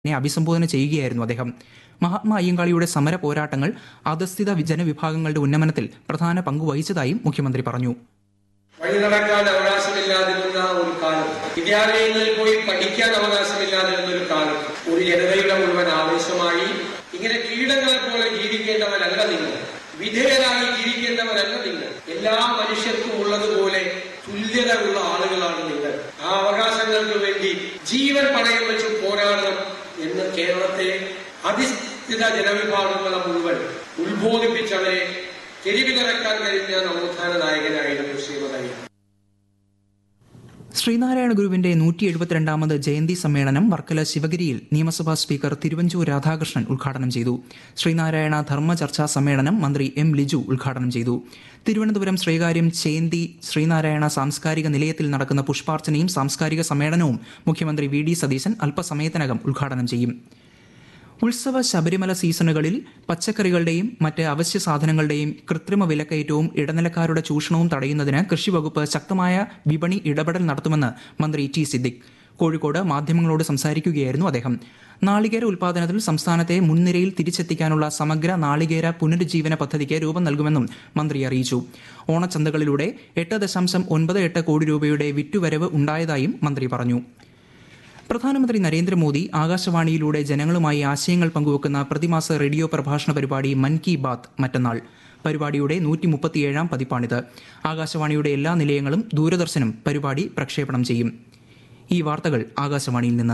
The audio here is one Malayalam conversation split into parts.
നെ അഭിസംബോധന ചെയ്യുകയായിരുന്നു അദ്ദേഹം മഹാത്മാ അയ്യങ്കാളിയുടെ സമര പോരാട്ടങ്ങൾ അധസ്ഥിത ജനവിഭാഗങ്ങളുടെ ഉന്നമനത്തിൽ പ്രധാന പങ്ക് വഹിച്ചതായും മുഖ്യമന്ത്രി പറഞ്ഞു വഴി നടക്കാൻ അവകാശമില്ലാതിരുന്ന ഒരു കാലം വിദ്യാലയങ്ങളിൽ പോയി പഠിക്കാൻ അവകാശമില്ലാതിരുന്ന ഒരു കാലം ഒരു ജനതയുടെ മുഴുവൻ ആവേശമായി ഇങ്ങനെ കീടങ്ങളെ പോലെ ജീവിക്കേണ്ടവരല്ല നിങ്ങൾ വിധേയരായി ജീവിക്കേണ്ടവരല്ല നിങ്ങൾ എല്ലാ മനുഷ്യർക്കും ഉള്ളതുപോലെ തുല്യത ഉള്ള ആളുകളാണ് നിങ്ങൾ ആ അവകാശങ്ങൾക്ക് വേണ്ടി ജീവൻ പണയം വെച്ച് പോരാടണം എന്ന് കേരളത്തെ അധിഷ്ഠിത ജനവിഭാഗങ്ങളെ മുഴുവൻ ഉത്ബോധിപ്പിച്ചവരെ തെരുവിലിറക്കാൻ കഴിഞ്ഞ നവോത്ഥാന നായകനായിരുന്നു ശ്രീമതയ്യ ശ്രീനാരായണ ഗുരുവിന്റെ നൂറ്റി എഴുപത്തിരണ്ടാമത് ജയന്തി സമ്മേളനം വർക്കല ശിവഗിരിയിൽ നിയമസഭാ സ്പീക്കർ തിരുവഞ്ചൂർ രാധാകൃഷ്ണൻ ഉദ്ഘാടനം ചെയ്തു ശ്രീനാരായണ ധർമ്മ ചർച്ചാ സമ്മേളനം മന്ത്രി എം ലിജു ഉദ്ഘാടനം ചെയ്തു തിരുവനന്തപുരം ശ്രീകാര്യം ചേന്തി ശ്രീനാരായണ സാംസ്കാരിക നിലയത്തിൽ നടക്കുന്ന പുഷ്പാർച്ചനയും സാംസ്കാരിക സമ്മേളനവും മുഖ്യമന്ത്രി വി ഡി സതീശൻ അല്പസമയത്തിനകം ഉദ്ഘാടനം ചെയ്യും ഉത്സവ ശബരിമല സീസണുകളിൽ പച്ചക്കറികളുടെയും മറ്റ് അവശ്യ സാധനങ്ങളുടെയും കൃത്രിമ വിലക്കയറ്റവും ഇടനിലക്കാരുടെ ചൂഷണവും തടയുന്നതിന് കൃഷിവകുപ്പ് ശക്തമായ വിപണി ഇടപെടൽ നടത്തുമെന്ന് മന്ത്രി ടി സിദ്ദിഖ് കോഴിക്കോട് മാധ്യമങ്ങളോട് സംസാരിക്കുകയായിരുന്നു അദ്ദേഹം നാളികേര ഉൽപാദനത്തിൽ സംസ്ഥാനത്തെ മുൻനിരയിൽ തിരിച്ചെത്തിക്കാനുള്ള സമഗ്ര നാളികേര പുനരുജ്ജീവന പദ്ധതിക്ക് രൂപം നൽകുമെന്നും മന്ത്രി അറിയിച്ചു ഓണച്ചന്തകളിലൂടെ എട്ട് ദശാംശം ഒൻപത് എട്ട് കോടി രൂപയുടെ വിറ്റുവരവ് ഉണ്ടായതായും മന്ത്രി പറഞ്ഞു പ്രധാനമന്ത്രി നരേന്ദ്രമോദി ആകാശവാണിയിലൂടെ ജനങ്ങളുമായി ആശയങ്ങൾ പങ്കുവെക്കുന്ന പ്രതിമാസ റേഡിയോ പ്രഭാഷണ പരിപാടി മൻ കി ബാത്ത് മറ്റന്നാൾ പരിപാടിയുടെ നൂറ്റി മുപ്പത്തിയേഴാം പതിപ്പാണിത് ആകാശവാണിയുടെ എല്ലാ നിലയങ്ങളും ദൂരദർശനും പരിപാടി പ്രക്ഷേപണം ചെയ്യും ഈ വാർത്തകൾ ആകാശവാണിയിൽ നിന്ന്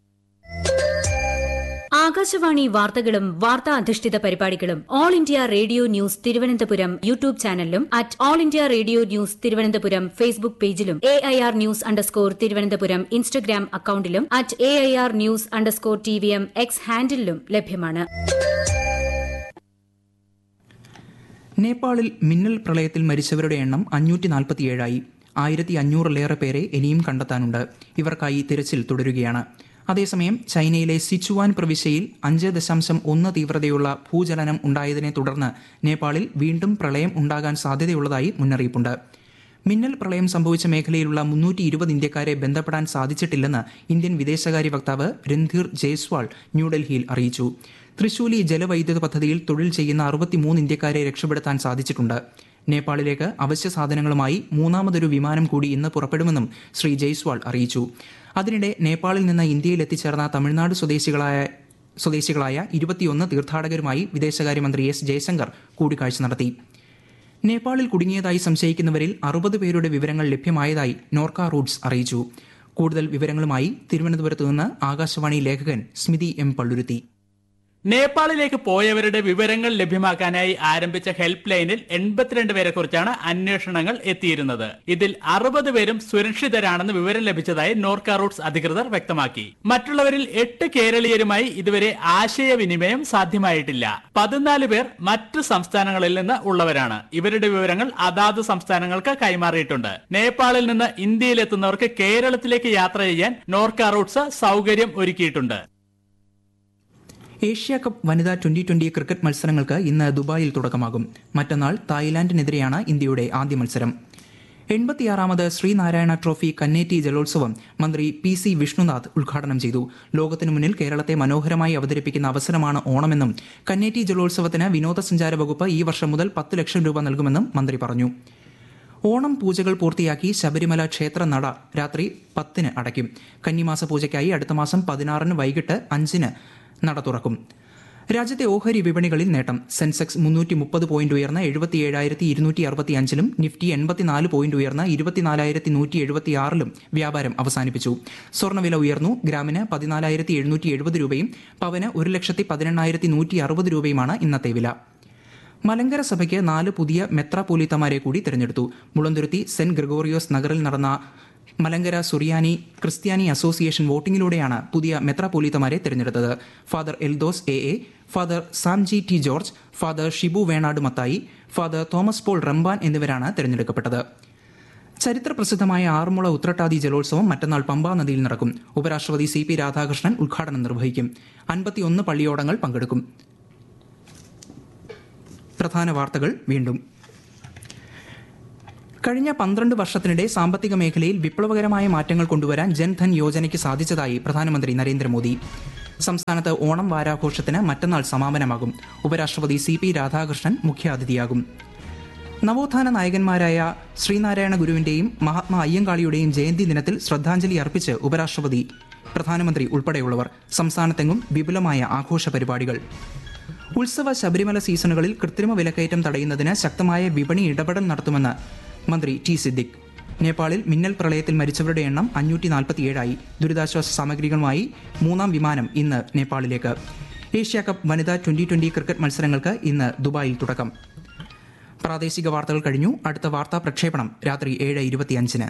ആകാശവാണി വാർത്തകളും വാർത്താ അധിഷ്ഠിത പരിപാടികളും All India Radio News Thiruvananthapuram YouTube ചാനലിലും at All India Radio News Thiruvananthapuram Facebook പേജിലും A I R news underscore Thiruvananthapuram Instagram അക്കൌണ്ടിലും at A I R news underscore T V M X ഹാൻഡിലും ലഭ്യമാണ് നേപ്പാളിൽ മിന്നൽ പ്രളയത്തിൽ മരിച്ചവരുടെ എണ്ണം അഞ്ഞൂറ്റി നാൽപ്പത്തിയേഴായി ആയിരത്തി അഞ്ഞൂറിലേറെ പേരെ ഇനിയും കണ്ടെത്താനുണ്ട് ഇവർക്കായി തിരച്ചിൽ തുടരുകയാണ് അതേസമയം ചൈനയിലെ സിച്ചുവാൻ പ്രവിശ്യയിൽ അഞ്ച് ദശാംശം ഒന്ന് തീവ്രതയുള്ള ഭൂചലനം ഉണ്ടായതിനെ തുടർന്ന് നേപ്പാളിൽ വീണ്ടും പ്രളയം ഉണ്ടാകാൻ സാധ്യതയുള്ളതായി മുന്നറിയിപ്പുണ്ട് മിന്നൽ പ്രളയം സംഭവിച്ച മേഖലയിലുള്ള മുന്നൂറ്റി ഇരുപത് ഇന്ത്യക്കാരെ ബന്ധപ്പെടാൻ സാധിച്ചിട്ടില്ലെന്ന് ഇന്ത്യൻ വിദേശകാര്യ വക്താവ് രൺധീർ ജയ്സ്വാൾ ന്യൂഡൽഹിയിൽ അറിയിച്ചു തൃശൂലി ജലവൈദ്യുത പദ്ധതിയിൽ തൊഴിൽ ചെയ്യുന്ന അറുപത്തിമൂന്ന് ഇന്ത്യക്കാരെ രക്ഷപ്പെടുത്താൻ സാധിച്ചിട്ടുണ്ട് നേപ്പാളിലേക്ക് അവശ്യ സാധനങ്ങളുമായി മൂന്നാമതൊരു വിമാനം കൂടി ഇന്ന് പുറപ്പെടുമെന്നും ശ്രീ ജയ്സ്വാൾ അറിയിച്ചു അതിനിടെ നേപ്പാളിൽ നിന്ന് ഇന്ത്യയിൽ എത്തിച്ചേർന്ന തമിഴ്നാട് സ്വദേശികളായ സ്വദേശികളായ ഇരുപത്തിയൊന്ന് തീർത്ഥാടകരുമായി വിദേശകാര്യമന്ത്രി എസ് ജയശങ്കർ കൂടിക്കാഴ്ച നടത്തി നേപ്പാളിൽ കുടുങ്ങിയതായി സംശയിക്കുന്നവരിൽ അറുപത് പേരുടെ വിവരങ്ങൾ ലഭ്യമായതായി നോർക്ക റൂട്ട്സ് അറിയിച്ചു കൂടുതൽ വിവരങ്ങളുമായി തിരുവനന്തപുരത്ത് നിന്ന് ആകാശവാണി ലേഖകൻ സ്മിതി എം പള്ളുരുത്തി നേപ്പാളിലേക്ക് പോയവരുടെ വിവരങ്ങൾ ലഭ്യമാക്കാനായി ആരംഭിച്ച ഹെൽപ്പ് ലൈനിൽ എൺപത്തിരണ്ട് പേരെ കുറിച്ചാണ് അന്വേഷണങ്ങൾ എത്തിയിരുന്നത് ഇതിൽ അറുപത് പേരും സുരക്ഷിതരാണെന്ന് വിവരം ലഭിച്ചതായി നോർക്ക റൂട്ട്സ് അധികൃതർ വ്യക്തമാക്കി മറ്റുള്ളവരിൽ എട്ട് കേരളീയരുമായി ഇതുവരെ ആശയവിനിമയം സാധ്യമായിട്ടില്ല പതിനാല് പേർ മറ്റു സംസ്ഥാനങ്ങളിൽ നിന്ന് ഉള്ളവരാണ് ഇവരുടെ വിവരങ്ങൾ അതാത് സംസ്ഥാനങ്ങൾക്ക് കൈമാറിയിട്ടുണ്ട് നേപ്പാളിൽ നിന്ന് ഇന്ത്യയിലെത്തുന്നവർക്ക് കേരളത്തിലേക്ക് യാത്ര ചെയ്യാൻ നോർക്ക റൂട്ട്സ് സൗകര്യം ഒരുക്കിയിട്ടുണ്ട് ഏഷ്യ കപ്പ് വനിതാ ട്വന്റി ട്വന്റി ക്രിക്കറ്റ് മത്സരങ്ങൾക്ക് ഇന്ന് ദുബായിൽ തുടക്കമാകും മറ്റന്നാൾ തായ്ലാന്റിനെതിരെയാണ് ഇന്ത്യയുടെ ആദ്യ മത്സരം എൺപത്തിയാറാമത് ശ്രീനാരായണ ട്രോഫി കന്നേറ്റി ജലോത്സവം മന്ത്രി പി സി വിഷ്ണുനാഥ് ഉദ്ഘാടനം ചെയ്തു ലോകത്തിനു മുന്നിൽ കേരളത്തെ മനോഹരമായി അവതരിപ്പിക്കുന്ന അവസരമാണ് ഓണമെന്നും കന്നേറ്റി ജലോത്സവത്തിന് വിനോദസഞ്ചാര വകുപ്പ് ഈ വർഷം മുതൽ പത്ത് ലക്ഷം രൂപ നൽകുമെന്നും മന്ത്രി പറഞ്ഞു ഓണം പൂജകൾ പൂർത്തിയാക്കി ശബരിമല ക്ഷേത്ര നട രാത്രി പത്തിന് അടയ്ക്കും കന്നിമാസ പൂജയ്ക്കായി അടുത്ത മാസം പതിനാറിന് വൈകിട്ട് അഞ്ചിന് നട തുറക്കും രാജ്യത്തെ ഓഹരി വിപണികളിൽ നേട്ടം സെൻസെക്സ് മുന്നൂറ്റി മുപ്പത് പോയിന്റ് ഉയർന്ന് എഴുപത്തിയേഴായിരത്തി ഇരുന്നൂറ്റി അറുപത്തി അഞ്ചിലും നിഫ്റ്റി എൺപത്തിനാല് പോയിന്റ് ഉയർന്ന് ഇരുപത്തിനാലായിരത്തി നൂറ്റി എഴുപത്തിയാറിലും വ്യാപാരം അവസാനിപ്പിച്ചു സ്വർണ്ണവില ഉയർന്നു ഗ്രാമിന് പതിനാലായിരത്തി എഴുന്നൂറ്റി എഴുപത് രൂപയും പവന് ഒരു ലക്ഷത്തി പതിനെണ്ണായിരത്തി നൂറ്റി അറുപത് രൂപയുമാണ് ഇന്നത്തെ വില മലങ്കര സഭയ്ക്ക് നാല് പുതിയ മെത്രാപോലീത്തമാരെ കൂടി തിരഞ്ഞെടുത്തു മുളന്തുരുത്തി സെന്റ് ഗ്രിഗോറിയോസ് നഗറിൽ നടന്ന മലങ്കര സുറിയാനി ക്രിസ്ത്യാനി അസോസിയേഷൻ വോട്ടിംഗിലൂടെയാണ് പുതിയ മെത്രാപോലീത്തമാരെ തിരഞ്ഞെടുത്തത് Father Eldhose A A Father Samji T George Father Shibu Venad Mathai Father Thomas Paul Ramban എന്നിവരാണ് തിരഞ്ഞെടുക്കപ്പെട്ടത് ചരിത്ര പ്രസിദ്ധമായ ആറന്മുള ഉത്രട്ടാതി ജലോത്സവം മറ്റന്നാൾ പമ്പാ നദിയിൽ നടക്കും ഉപരാഷ്ട്രപതി സി പി രാധാകൃഷ്ണൻ ഉദ്ഘാടനം നിർവഹിക്കും അൻപത്തിയൊന്ന് പള്ളിയോടങ്ങൾ പങ്കെടുക്കും പ്രധാന വാർത്തകൾ വീണ്ടും കഴിഞ്ഞ പന്ത്രണ്ട് വർഷത്തിനിടെ സാമ്പത്തിക മേഖലയിൽ വിപ്ലവകരമായ മാറ്റങ്ങൾ കൊണ്ടുവരാൻ ജൻധൻ യോജനയ്ക്ക് സാധിച്ചതായി പ്രധാനമന്ത്രി നരേന്ദ്രമോദി സംസ്ഥാനത്ത് ഓണം വാരാഘോഷത്തിന് മറ്റന്നാൾ സമാപനമാകും ഉപരാഷ്ട്രപതി സി പി രാധാകൃഷ്ണൻ മുഖ്യാതിഥിയാകും നവോത്ഥാന നായകന്മാരായ ശ്രീനാരായണ ഗുരുവിന്റെയും മഹാത്മാ അയ്യങ്കാളിയുടെയും ജയന്തി ദിനത്തിൽ ശ്രദ്ധാഞ്ജലി അർപ്പിച്ച് ഉപരാഷ്ട്രപതി പ്രധാനമന്ത്രി ഉൾപ്പെടെയുള്ളവർ സംസ്ഥാനത്തെങ്ങും വിപുലമായ ആഘോഷ പരിപാടികൾ ഉത്സവ ശബരിമല സീസണുകളിൽ കൃത്രിമ വിലക്കയറ്റം തടയുന്നതിന് ശക്തമായ വിപണി ഇടപെടൽ നടത്തുമെന്ന് മന്ത്രി ടി സിദ്ദിഖ് നേപ്പാളിൽ മിന്നൽ പ്രളയത്തിൽ മരിച്ചവരുടെ എണ്ണം അഞ്ഞൂറ്റി നാൽപ്പത്തിയേഴായി ദുരിതാശ്വാസ സാമഗ്രികളുമായി മൂന്നാം വിമാനം ഇന്ന് നേപ്പാളിലേക്ക് ഏഷ്യ കപ്പ് വനിതാ ട്വന്റി ട്വന്റി ക്രിക്കറ്റ് മത്സരങ്ങൾക്ക് ഇന്ന് ദുബായിൽ തുടക്കം പ്രാദേശിക വാർത്തകൾ കഴിഞ്ഞു അടുത്ത വാർത്താ പ്രക്ഷേപണം രാത്രി ഏഴ് ഇരുപത്തിയഞ്ചിന്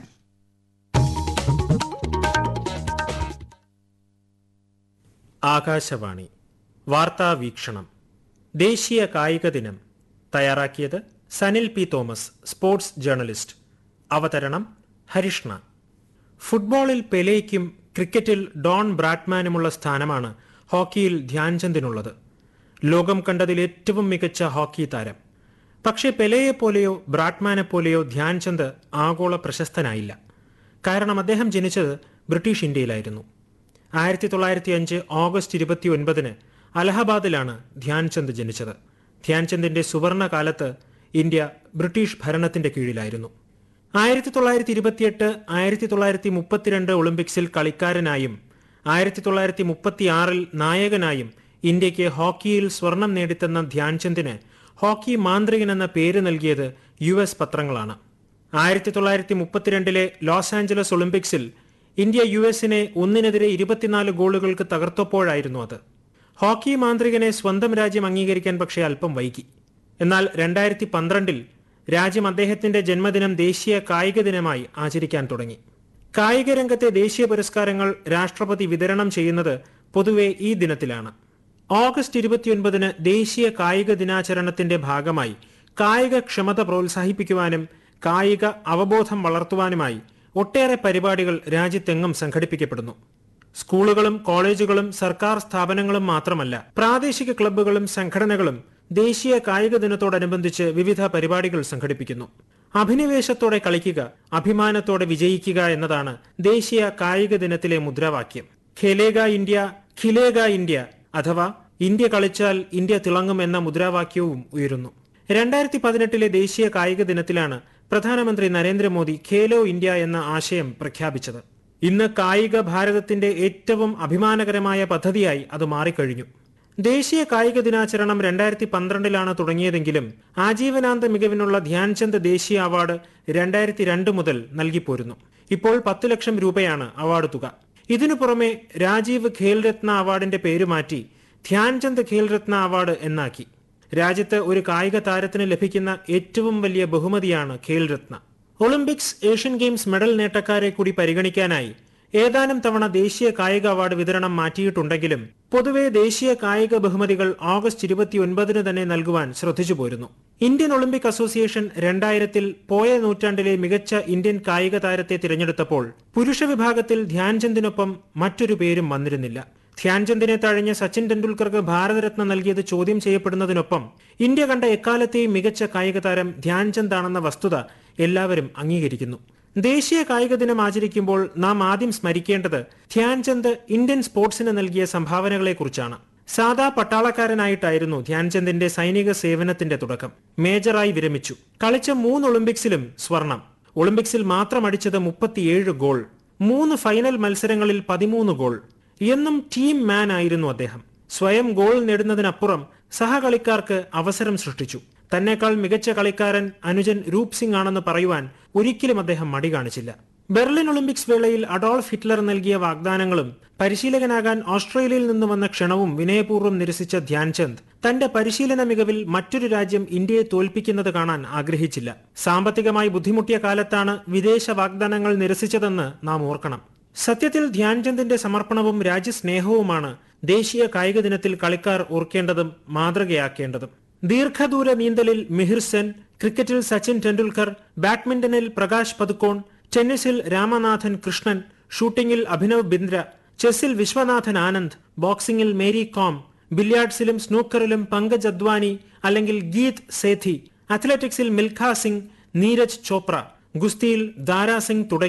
ആകാശവാണി വാർത്താ വീക്ഷണം ദേശീയ കായിക ദിനം തയ്യാറാക്കിയത് Sanil P Thomas sports journalist അവതരണം ഹരിഷ്ണ ഫുട്ബോളിൽ പെലെയ്ക്കും ക്രിക്കറ്റിൽ ഡോൺ ബ്രാഡ്മാനുമുള്ള സ്ഥാനമാണ് ഹോക്കിയിൽ ധ്യാൻചന്ദിനുള്ളത് ലോകം കണ്ടതിൽ ഏറ്റവും മികച്ച ഹോക്കി താരം പക്ഷേ പെലെയെ പോലെയോ ബ്രാഡ്മാനെ പോലെയോ ധ്യാൻചന്ദ് ആഗോള പ്രശസ്തനായില്ല കാരണം അദ്ദേഹം ജനിച്ചത് ബ്രിട്ടീഷ് ഇന്ത്യയിലായിരുന്നു ആയിരത്തി തൊള്ളായിരത്തി അഞ്ച് ഓഗസ്റ്റ് ഇരുപത്തി ഒൻപതിന് അലഹബാദിലാണ് ധ്യാൻചന്ദ് ജനിച്ചത് ധ്യാൻചന്ദിന്റെ സുവർണ കാലത്ത് ഇന്ത്യ ബ്രിട്ടീഷ് ഭരണത്തിന്റെ കീഴിലായിരുന്നു ആയിരത്തി തൊള്ളായിരത്തി ഇരുപത്തിയെട്ട് ആയിരത്തി തൊള്ളായിരത്തി മുപ്പത്തിരണ്ട് ഒളിമ്പിക്സിൽ കളിക്കാരനായും ആയിരത്തി തൊള്ളായിരത്തി മുപ്പത്തിയാറിൽ നായകനായും ഇന്ത്യക്ക് ഹോക്കിയിൽ സ്വർണം നേടിത്തന്ന ധ്യാൻചന്ദിന് ഹോക്കി മാന്ത്രികൻ എന്ന പേര് നൽകിയത് യു എസ് പത്രങ്ങളാണ് ആയിരത്തി തൊള്ളായിരത്തി മുപ്പത്തിരണ്ടിലെ ലോസ് ആഞ്ചലസ് ഒളിമ്പിക്സിൽ ഇന്ത്യ യു എസിനെ ഒന്നിനെതിരെ ഇരുപത്തിനാല് ഗോളുകൾക്ക് തകർത്തപ്പോഴായിരുന്നു അത് ഹോക്കി മാന്ത്രികനെ സ്വന്തം രാജ്യം അംഗീകരിക്കാൻ പക്ഷേ അല്പം വൈകി എന്നാൽ രണ്ടായിരത്തി പന്ത്രണ്ടിൽ രാജ്യം അദ്ദേഹത്തിന്റെ ജന്മദിനം ദേശീയ കായിക ദിനമായി ആചരിക്കാൻ തുടങ്ങി കായിക രംഗത്തെ ദേശീയ പുരസ്കാരങ്ങൾ രാഷ്ട്രപതി വിതരണം ചെയ്യുന്നത് പൊതുവെ ഈ ദിനത്തിലാണ് ഓഗസ്റ്റ് ഇരുപത്തിയൊൻപതിന് ദേശീയ കായിക ദിനാചരണത്തിന്റെ ഭാഗമായി കായിക ക്ഷമത പ്രോത്സാഹിപ്പിക്കുവാനും കായിക അവബോധം വളർത്തുവാനുമായി ഒട്ടേറെ പരിപാടികൾ രാജ്യത്തെങ്ങും സംഘടിപ്പിക്കപ്പെടുന്നു സ്കൂളുകളും കോളേജുകളും സർക്കാർ സ്ഥാപനങ്ങളും മാത്രമല്ല പ്രാദേശിക ക്ലബ്ബുകളും സംഘടനകളും ദേശീയ കായിക ദിനത്തോടനുബന്ധിച്ച് വിവിധ പരിപാടികൾ സംഘടിപ്പിക്കുന്നു അഭിനിവേശത്തോടെ കളിക്കുക അഭിമാനത്തോടെ വിജയിക്കുക എന്നതാണ് ദേശീയ കായിക ദിനത്തിലെ മുദ്രാവാക്യം ഖേലേഗ ഇന്ത്യ ഖിലേഗ ഇന്ത്യ അഥവാ ഇന്ത്യ കളിച്ചാൽ ഇന്ത്യ തിളങ്ങും എന്ന മുദ്രാവാക്യവും ഉയരുന്നു രണ്ടായിരത്തി പതിനെട്ടിലെ ദേശീയ കായിക ദിനത്തിലാണ് പ്രധാനമന്ത്രി നരേന്ദ്രമോദി ഖേലോ ഇന്ത്യ എന്ന ആശയം പ്രഖ്യാപിച്ചത് ഇന്ന് കായിക ഭാരതത്തിന്റെ ഏറ്റവും അഭിമാനകരമായ പദ്ധതിയായി അത് മാറിക്കഴിഞ്ഞു ദേശീയ കായിക ദിനാചരണം രണ്ടായിരത്തി പന്ത്രണ്ടിലാണ് തുടങ്ങിയതെങ്കിലും ആജീവനാന്ത മികവിനുള്ള ധ്യാൻചന്ദ് ദേശീയ അവാർഡ് രണ്ടായിരത്തി രണ്ട് മുതൽ നൽകിപ്പോരുന്നു ഇപ്പോൾ പത്ത് ലക്ഷം രൂപയാണ് അവാർഡ് തുക ഇതിനു പുറമെ രാജീവ് ഖേൽരത്ന അവാർഡിന്റെ പേര് മാറ്റി ധ്യാൻചന്ദ് ഖേൽരത്ന അവാർഡ് എന്നാക്കി രാജ്യത്ത് ഒരു കായിക താരത്തിന് ലഭിക്കുന്ന ഏറ്റവും വലിയ ബഹുമതിയാണ് Khel Ratna Olympics Asian Games medal നേട്ടക്കാരെ കൂടി പരിഗണിക്കാനായി ഏതാനും തവണ ദേശീയ കായിക അവാർഡ് വിതരണം മാറ്റിയിട്ടുണ്ടെങ്കിലും പൊതുവെ ദേശീയ കായിക ബഹുമതികൾ ഓഗസ്റ്റ് ഇരുപത്തിയൊൻപതിന് തന്നെ നൽകുവാൻ ശ്രദ്ധിച്ചു പോരുന്നു ഇന്ത്യൻ ഒളിമ്പിക് അസോസിയേഷൻ രണ്ടായിരത്തിൽ പോയ നൂറ്റാണ്ടിലെ മികച്ച ഇന്ത്യൻ കായിക താരത്തെ തിരഞ്ഞെടുത്തപ്പോൾ പുരുഷ വിഭാഗത്തിൽ ധ്യാൻചന്ദിനൊപ്പം മറ്റൊരു പേരും വന്നിരുന്നില്ല ധ്യാൻചന്ദിനെ തഴഞ്ഞ സച്ചിൻ ടെണ്ടുൽക്കർക്ക് ഭാരതരത്ന നൽകിയത് ചോദ്യം ചെയ്യപ്പെടുന്നതിനൊപ്പം ഇന്ത്യ കണ്ട എക്കാലത്തെയും മികച്ച കായിക താരം ധ്യാൻചന്ദ് ആണെന്ന വസ്തുത എല്ലാവരും അംഗീകരിക്കുന്നു ദേശീയ കായിക ദിനം ആചരിക്കുമ്പോൾ നാം ആദ്യം സ്മരിക്കേണ്ടത് ധ്യാൻചന്ദ് ഇന്ത്യൻ സ്പോർട്സിന് നൽകിയ സംഭാവനകളെക്കുറിച്ചാണ് സാദാ പട്ടാളക്കാരനായിട്ടായിരുന്നു ധ്യാൻചന്ദിന്റെ സൈനിക സേവനത്തിന്റെ തുടക്കം മേജറായി വിരമിച്ചു കളിച്ച മൂന്ന് ഒളിമ്പിക്സിലും സ്വർണം ഒളിമ്പിക്സിൽ മാത്രം അടിച്ചത് മുപ്പത്തിയേഴ് ഗോൾ മൂന്ന് ഫൈനൽ മത്സരങ്ങളിൽ പതിമൂന്ന് ഗോൾ എന്നും ടീം മാൻ ആയിരുന്നു അദ്ദേഹം സ്വയം ഗോൾ നേടുന്നതിനപ്പുറം സഹകളിക്കാർക്ക് അവസരം സൃഷ്ടിച്ചു തന്നെക്കാൾ മികച്ച കളിക്കാരൻ അനുജൻ രൂപ് സിംഗ് ആണെന്ന് പറയുവാൻ ഒരിക്കലും അദ്ദേഹം മടി കാണിച്ചില്ല ബെർലിൻ ഒളിമ്പിക്സ് വേളയിൽ അഡോൾഫ് ഹിറ്റ്ലർ നൽകിയ വാഗ്ദാനങ്ങളും പരിശീലകനാകാൻ ഓസ്ട്രേലിയയിൽ നിന്ന് വന്ന ക്ഷണവും വിനയപൂർവ്വം നിരസിച്ച ധ്യാൻചന്ദ് തന്റെ പരിശീലന മികവിൽ മറ്റൊരു രാജ്യം ഇന്ത്യയെ തോൽപ്പിക്കുന്നത് കാണാൻ ആഗ്രഹിച്ചില്ല സാമ്പത്തികമായി ബുദ്ധിമുട്ടിയ കാലത്താണ് വിദേശ വാഗ്ദാനങ്ങൾ നിരസിച്ചതെന്ന് നാം ഓർക്കണം സത്യത്തിൽ ധ്യാൻചന്ദിന്റെ സമർപ്പണവും രാജ്യസ്നേഹവുമാണ് ദേശീയ കായിക ദിനത്തിൽ കളിക്കാർ ഓർക്കേണ്ടതും മാതൃകയാക്കേണ്ടതും ദീർഘദൂര നീന്തലിൽ മിഹിർ സെൻ ക്രിക്കറ്റിൽ സച്ചിൻ ടെണ്ടുൽക്കർ ബാഡ്മിന്റണിൽ പ്രകാശ് പതുക്കോൺ ടെന്നീസിൽ രാമനാഥൻ കൃഷ്ണൻ ഷൂട്ടിംഗിൽ അഭിനവ് ബിന്ദ്ര ചെസ്സിൽ വിശ്വനാഥൻ ആനന്ദ് ബോക്സിംഗിൽ മേരി കോം ബില്യാർഡ്സിലും സ്നൂക്കറിലും പങ്കജ് അദ്വാനി അല്ലെങ്കിൽ ഗീത് സേഥി അത്ലറ്റിക്സിൽ മിൽഖ സിംഗ് നീരജ് ചോപ്ര ഗുസ്തിയിൽ ദാരാ സിംഗ് തുടങ്ങി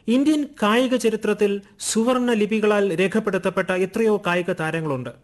ഇന്ത്യൻ കായിക ചരിത്രത്തിൽ സുവർണ ലിപികളാൽ രേഖപ്പെടുത്തപ്പെട്ട എത്രയോ കായിക താരങ്ങളുണ്ട്